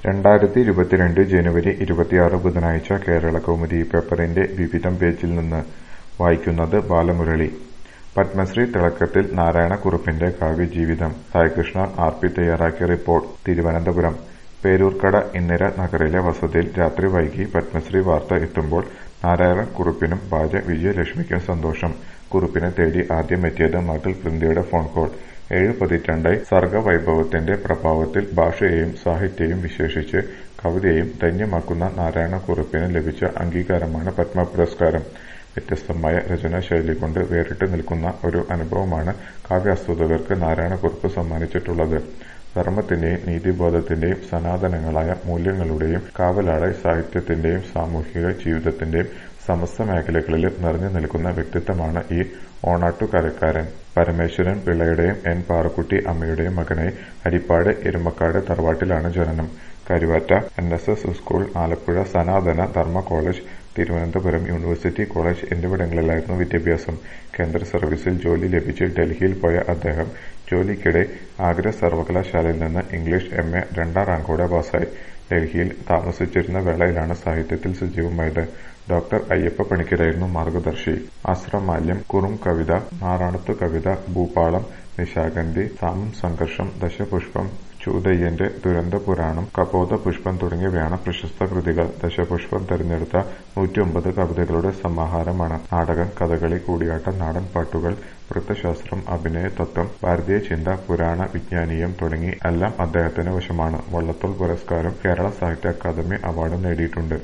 രണ്ടായിരത്തി ഇരുപത്തിരണ്ട് ജനുവരി ഇരുപത്തിയാറ് ബുധനാഴ്ച കേരളകൗമുദി പേപ്പറിന്റെ വിവിധം പേജിൽ നിന്ന് വായിക്കുന്നത് ബാലമുരളി പത്മശ്രീ തിളക്കത്തിൽ നാരായണക്കുറുപ്പിന്റെ കാവ്യജീവിതം സായികൃഷ്ണ ആർ പി തയ്യാറാക്കിയ റിപ്പോർട്ട് തിരുവനന്തപുരം പേരൂർക്കട ഇന്ദിര നഗറിലെ വസതിയിൽ രാത്രി വൈകി പത്മശ്രീ വാർത്ത എത്തുമ്പോൾ നാരായണക്കുറുപ്പിനും ഭാര്യ വിജയലക്ഷ്മിക്കും സന്തോഷം കുറുപ്പിനെ തേടി ആദ്യം എത്തിയത് മകൾ വൃന്ദയുടെ ഫോൺ കോൾ ഏഴ് പതിറ്റാണ്ടായി സർഗവൈഭവത്തിന്റെ പ്രഭാവത്തിൽ ഭാഷയെയും സാഹിത്യവും വിശേഷിച്ച് കവിതയെയും ധന്യമാക്കുന്ന നാരായണക്കുറുപ്പിന് ലഭിച്ച അംഗീകാരമാണ് പത്മ പുരസ്കാരം വ്യത്യസ്തമായ രചനാശൈലി കൊണ്ട് വേറിട്ട് നിൽക്കുന്ന ഒരു അനുഭവമാണ് കാവ്യാസ്വാദകർക്ക് നാരായണക്കുറുപ്പ് സമ്മാനിച്ചിട്ടുള്ളത് ധർമ്മത്തിന്റെയും നീതിബോധത്തിന്റെയും സനാതനങ്ങളായ മൂല്യങ്ങളുടെയും കാവലാളായി സാഹിത്യത്തിന്റെയും സാമൂഹിക ജീവിതത്തിന്റെയും സമസ്ത മേഖലകളിലും നിറഞ്ഞു നിൽക്കുന്ന വ്യക്തിത്വമാണ് ഈ ഓണാട്ടുകരക്കാരൻ പരമേശ്വരൻ പിള്ളയുടെയും എൻ പാറക്കുട്ടി അമ്മയുടെയും മകനായി ഹരിപ്പാട് എരുമക്കാട് തറവാട്ടിലാണ് ജനനം Karuvatta N S S school Alappuzha Sanatana Dharma college Thiruvananthapuram university college എന്നിവിടങ്ങളിലായിരുന്നു വിദ്യാഭ്യാസം കേന്ദ്ര സർവീസിൽ ജോലി ലഭിച്ച് ഡൽഹിയിൽ പോയ അദ്ദേഹം ജോലിക്കിടെ ആഗ്ര സർവകലാശാലയിൽ നിന്ന് ഇംഗ്ലീഷ് എം എ രണ്ടാം റാങ്കോടെ പാസായി ഡൽഹിയിൽ താമസിച്ചിരുന്ന വേളയിലാണ് സാഹിത്യത്തിൽ സജീവമായത് ഡോക്ടർ അയ്യപ്പ പണിക്കരായിരുന്നു മാർഗദർശി അസ്രമാല്യം കുറും കവിത മാറാണത്തു കവിത ഭൂപാളം നിശാഗന്ധി സാമം സംഘർഷം ദശപുഷ്പം ചൂതയ്യന്റെ ദുരന്തപുരാണം കപോത പുഷ്പം തുടങ്ങിയവയാണ് പ്രശസ്ത കൃതികൾ ദശപുഷ്പം തെരഞ്ഞെടുത്ത നൂറ്റിയൊമ്പത് കവിതകളുടെ സമാഹാരമാണ് നാടകം കഥകളി കൂടിയാട്ടം നാടൻ പാട്ടുകൾ വൃത്തശാസ്ത്രം അഭിനയ തത്വം ഭാരതീയ ചിന്ത പുരാണ വിജ്ഞാനീയം തുടങ്ങി എല്ലാം അദ്ദേഹത്തിന് വശമാണ് വള്ളത്തോൾ പുരസ്കാരം കേരള സാഹിത്യ അക്കാദമി അവാർഡും നേടിയിട്ടുണ്ട്